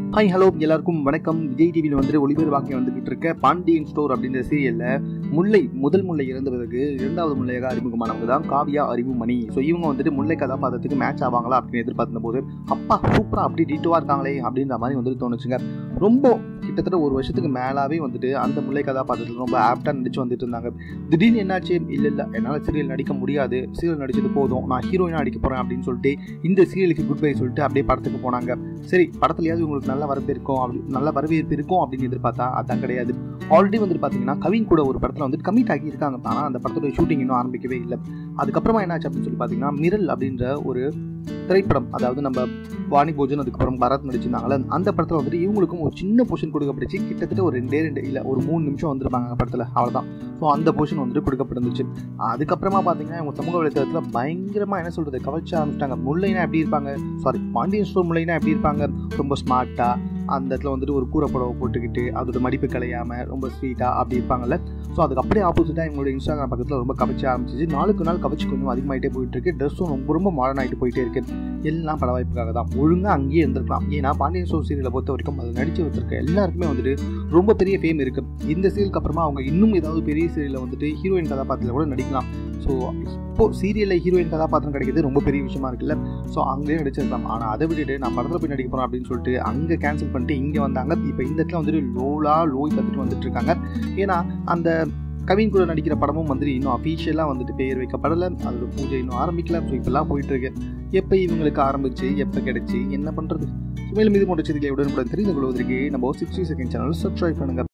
hi hello எல்லாருக்கும் வணக்கம் விஜய் டிவியில் வந்துட்டு ஒளிபரப்பாக்கி வந்துகிட்டு இருக்க பாண்டியன் ஸ்டோர் அப்படின்ற சீரியலில் முல்லை முதல் முல்லை இறந்த பிறகு இரண்டாவது முல்லையாக அறிமுகமானவங்க தான் காவியா அறிவுமணி ஸோ இவங்க வந்துட்டு முல்லை கதாபாத்திரத்துக்கு மேட்ச் ஆவாங்களா அப்படின்னு எதிர்பார்த்த போது அப்பா சூப்பராக அப்படி டீட்டோவாக இருக்காங்களே அப்படின்ற மாதிரி வந்துட்டு தோணுச்சுங்க ரொம்ப கிட்டத்தட்ட ஒரு வருஷத்துக்கு மேலாவே வந்துட்டு அந்த முல்லை கதாபாத்திரத்தில் ரொம்ப ஆப்டாக நடிச்சு வந்துட்டு இருந்தாங்க திடீர்னு என்னாச்சு இல்லை இல்லை என்னால் சீரியல் நடிக்க முடியாது சீரியல் நடிச்சது போதும் நான் ஹீரோயினாக நடிக்க போகிறேன் அப்படின்னு சொல்லிட்டு இந்த சீரியலுக்கு குட் பை சொல்லிட்டு அப்படியே படத்துக்கு போனாங்க சரி படத்துலயாவது உங்களுக்கு நல்ல வரவேற்பு இருக்கும் அப்படி நல்ல வரவேற்பு இருக்கும் அப்படின்னு எதிர்பார்த்தா அதான் கிடையாது ஆல்ரெடி வந்துட்டு பார்த்தீங்கன்னா கவின் கூட ஒரு படத்தில் வந்துட்டு கமிட் ஆகி இருக்காங்க ஆனால் அந்த படத்தோட ஷூட்டிங் இன்னும் ஆரம்பிக்கவே இல்லை அதுக்கப்புறமா என்னாச்சு அப்படின்னு சொல்லி பார்த்தீங்கன்னா மிரல் அப்படின்ற ஒரு திரைப்படம் அதாவது நம்ம வாணி போஜன் அதுக்கப்புறம் பரத் நடிச்சிருந்தாங்களே அந்த படத்தில் வந்துட்டு இவங்களுக்கும் ஒரு சின்ன போர்ஷன் கொடுக்கப்பட்டுச்சு கிட்டத்தட்ட ஒரு ரெண்டே ரெண்டு இல்லை ஒரு மூணு நிமிஷம் வந்திருப்பாங்க அந்த படத்தில் அவ்வளோதான் ஸோ அந்த போர்ஷன் வந்துட்டு கொடுக்கப்பட்டிருந்துச்சு அதுக்கப்புறமா பார்த்தீங்கன்னா இவங்க சமூக வலைத்தளத்தில் பயங்கரமாக என்ன சொல்கிறது கவர்ச்சி ஆரம்பிச்சிட்டாங்க முல்லைனா எப்படி இருப்பாங்க சாரி பாண்டியன் ஸ்டோர் முல்லைனா எப்படி இருப்பாங்க ரொம்ப ஸ்மார்ட்டாக அந்த இடத்துல வந்துட்டு ஒரு கூரை புடவை போட்டுக்கிட்டு அதோட மடிப்பு கலையாமல் ரொம்ப ஸ்வீட்டாக அப்படி இருப்பாங்கல்ல ஸோ அதுக்கு அப்படியே ஆப்போசிட்டாக எங்களோட இன்ஸ்டாகிராம் பக்கத்தில் ரொம்ப கவர்ச்சி ஆரம்பிச்சிச்சு நாளுக்கு நாள் கவர்ச்சி கொஞ்சம் அதிகமாகிட்டே போயிட்டு இருக்கு ட்ரெஸ்ஸும் ரொம்ப ரொம்ப மாடர்ன் ஆகிட்டு போயிட்டே இருக்கு எல்லாம் பட வாய்ப்புக்காக தான் ஒழுங்காக அங்கேயே இருந்திருக்கலாம் ஏன்னா பாண்டியன் ஸ்டோர் சீரியலை பொறுத்த வரைக்கும் அதை நடிச்சு வச்சிருக்க எல்லாருக்குமே வந்துட்டு ரொம்ப பெரிய ஃபேம் இருக்கு இந்த சீரியலுக்கு அப்புறமா அவங்க இன்னும் ஏதாவது பெரிய சீரியலில் வந்துட்டு ஹீரோயின் கதாபாத்திரத்தில் கூட நடிக்கலாம் ஸோ இப்போ சீரியலில் ஹீரோயின் கதாபாத்திரம் கிடைக்கிறது ரொம்ப பெரிய விஷயமா இருக்குல்ல ஸோ அங்கேயே நடிச்சிருக்கலாம் ஆனால் அதை விட்டுட்டு நான் படத்தில் போய் நடிக்க போகிறேன் அப்படின்னு சொல்லிட்டு அங்கே கேன்சல் பண்ணிட்டு இங்கே வந்தாங்க இப்போ இந்த இடத்துல வந்துட்டு லோலா லோய் கற்றுட்டு வந்துட்டு இருக்காங்க ஏன்னா அந்த கவின் கூட நடிக்கிற படமும் வந்துட்டு இன்னும் அஃபீஷியலாக வந்துட்டு பெயர் வைக்கப்படலை அதோட பூஜை இன்னும் ஆரம்பிக்கல ஸோ இப்பெல்லாம் போயிட்டு இருக்கு எப்போ இவங்களுக்கு ஆரம்பிச்சு எப்போ கிடைச்சி என்ன பண்ணுறது மேலும் இது போன்ற செய்திகளை உடனுக்குடன் தெரிந்து கொள்வதற்கு நம்ம சிக்ஸ்டி செகண்ட் சேனல் சப்ஸ்கிரைப் பண்ணுங்க